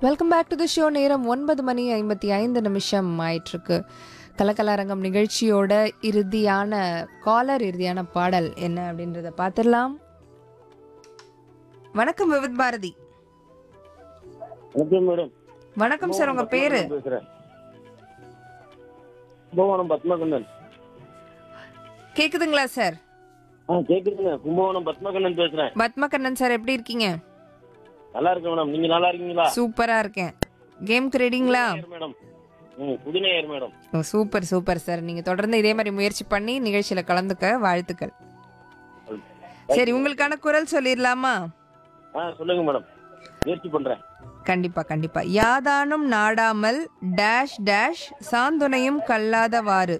welcome back to the show நேரம் ஒன்பது மணி ஐம்பத்தி ஐந்து நிமிஷம் ஆயிட்டிருக்கு கலக்கலாரங்கம் நிகழ்ச்சியோட இறுதியான காலர் இறுதியான பாடல் என்ன அப்படின்றத பார்த்துடலாம் வணக்கம் விவித் பாரதி வணக்கம் மேடம் வணக்கம் சார் உங்க பேரு பேசுறேன் கும்பகோணம் பத்மகண்ணன் கேக்குதுங்களா சார் ஆ கேக்குதுங்க கும்பகோணம் பத்மகண்ணன் பேசுறேன் பத்மகண்ணன் சார் எப்படி இருக்கீங்க நல்லா இருக்கேன் மேடம் நீங்க நல்லா இருக்கீங்களா சூப்பரா இருக்கேன் கேம்க்கு ரெடிங்களா நேயர் மேடம் ம் புதுநேயர் மேடம் ஓ சூப்பர் சூப்பர் சார் நீங்க தொடர்ந்து இதே மாதிரி முயற்சி பண்ணி நிகழ்ச்சியில கலந்துக்க வாழ்த்துக்கள் சரி உங்களுக்கான குரல் சொல்லிடலாமா ஆ சொல்லுங்க மேடம் முயற்சி பண்றேன் கண்டிப்பா கண்டிப்பா யாதானும் நாடாமல் டேஷ் டேஷ் சாந்துணையும் கல்லாதவாறு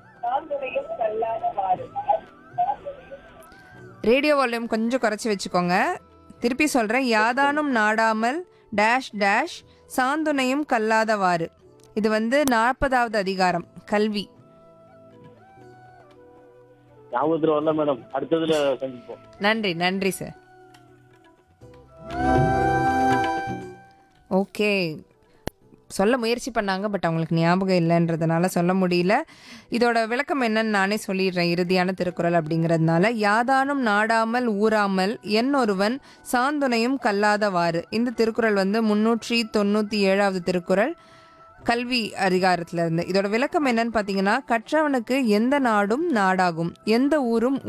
ரேடியோ வால்யூம் கொஞ்சம் குறைச்சி வச்சுக்கோங்க திருப்பி சொல்றேன் யாதானும் நாடாமல் டேஷ் டேஷ் சாந்துணையும் கல்லாதவாறு இது வந்து நாற்பதாவது அதிகாரம் கல்வி ஞாபகத்துல வரல மேடம் அடுத்ததுல சந்திப்போம் நன்றி நன்றி சார் ஓகே சொல்ல முயற்சி பண்ணாங்க பட் அவங்களுக்கு ஞாபகம் இல்லைன்றதுனால சொல்ல முடியல இதோட விளக்கம் என்னன்னு நானே சொல்லிடுறேன் இறுதியான திருக்குறள் அப்படிங்கிறதுனால யாதானும் நாடாமல் ஊறாமல் என் ஒருவன் சாந்துணையும் கல்லாதவாறு இந்த திருக்குறள் வந்து முன்னூற்றி தொண்ணூற்றி ஏழாவது திருக்குறள் கல்வி அதிகாரத்துல இருந்து இதோட விளக்கம் என்னன்னு பார்த்தீங்கன்னா கற்றவனுக்கு எந்த நாடும் நாடாகும் எந்த ஊரும்